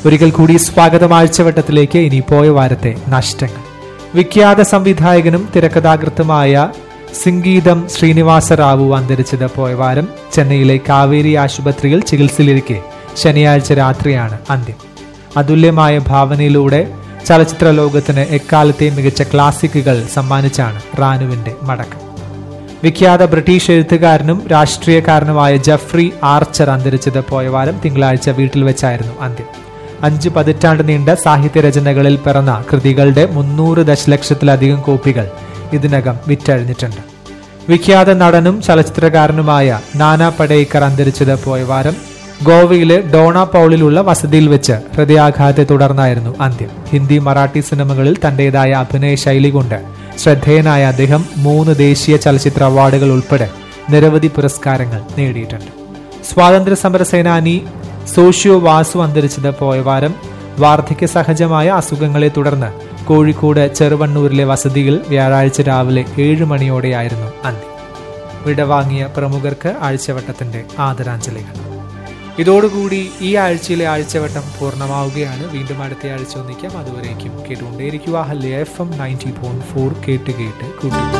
ഒരിക്കൽ കൂടി സ്വാഗതം ആഴ്ചവട്ടത്തിലേക്ക് ഇനി പോയ വാരത്തെ നഷ്ടങ്ങൾ വിഖ്യാത സംവിധായകനും തിരക്കഥാകൃത്തുമായ സിംഗീതം ശ്രീനിവാസ റാവു അന്തരിച്ചത് പോയ വാരം ചെന്നൈയിലെ കാവേരി ആശുപത്രിയിൽ ചികിത്സയിലിരിക്കെ ശനിയാഴ്ച രാത്രിയാണ് അന്ത്യം അതുല്യമായ ഭാവനയിലൂടെ ചലച്ചിത്ര ലോകത്തിന് എക്കാലത്തെയും മികച്ച ക്ലാസിക്കുകൾ സമ്മാനിച്ചാണ് റാനുവിന്റെ മടക്കം വിഖ്യാത ബ്രിട്ടീഷ് എഴുത്തുകാരനും രാഷ്ട്രീയക്കാരനുമായ ജഫ്രി ആർച്ചർ അന്തരിച്ചത് പോയ വാരം തിങ്കളാഴ്ച വീട്ടിൽ വെച്ചായിരുന്നു അന്ത്യം അഞ്ച് പതിറ്റാണ്ട് നീണ്ട സാഹിത്യ രചനകളിൽ പിറന്ന കൃതികളുടെ മുന്നൂറ് ദശലക്ഷത്തിലധികം കോപ്പികൾ ഇതിനകം വിറ്റഴിഞ്ഞിട്ടുണ്ട് വിഖ്യാത നടനും ചലച്ചിത്രകാരനുമായ നാനാ പടേക്കർ അന്തരിച്ചത് പോയ വാരം ഗോവയിലെ ഡോണ പൗളിലുള്ള വസതിയിൽ വെച്ച് ഹൃദയാഘാതത്തെ തുടർന്നായിരുന്നു അന്ത്യം ഹിന്ദി മറാഠി സിനിമകളിൽ തന്റേതായ അഭിനയ ശൈലി കൊണ്ട് ശ്രദ്ധേയനായ അദ്ദേഹം മൂന്ന് ദേശീയ ചലച്ചിത്ര അവാർഡുകൾ ഉൾപ്പെടെ നിരവധി പുരസ്കാരങ്ങൾ നേടിയിട്ടുണ്ട് സ്വാതന്ത്ര്യ സമര സേനാനി സോഷ്യോ വാസു അന്തരിച്ചത് പോയ വാരം വാർദ്ധക്യ സഹജമായ അസുഖങ്ങളെ തുടർന്ന് കോഴിക്കോട് ചെറുവണ്ണൂരിലെ വസതിയിൽ വ്യാഴാഴ്ച രാവിലെ ഏഴ് മണിയോടെയായിരുന്നു അന്ത്യം വിടവാങ്ങിയ പ്രമുഖർക്ക് ആഴ്ചവട്ടത്തിന്റെ ആദരാഞ്ജലികൾ ഇതോടുകൂടി ഈ ആഴ്ചയിലെ ആഴ്ചവട്ടം പൂർണ്ണമാവുകയാണ് വീണ്ടും അടുത്ത ആഴ്ച ഒന്നിക്കാം അതുവരേക്കും കേട്ടുകൊണ്ടേയിരിക്കുക ഹല്യ F M ninety point four കേട്ട് കേട്ട് കൂട്ടി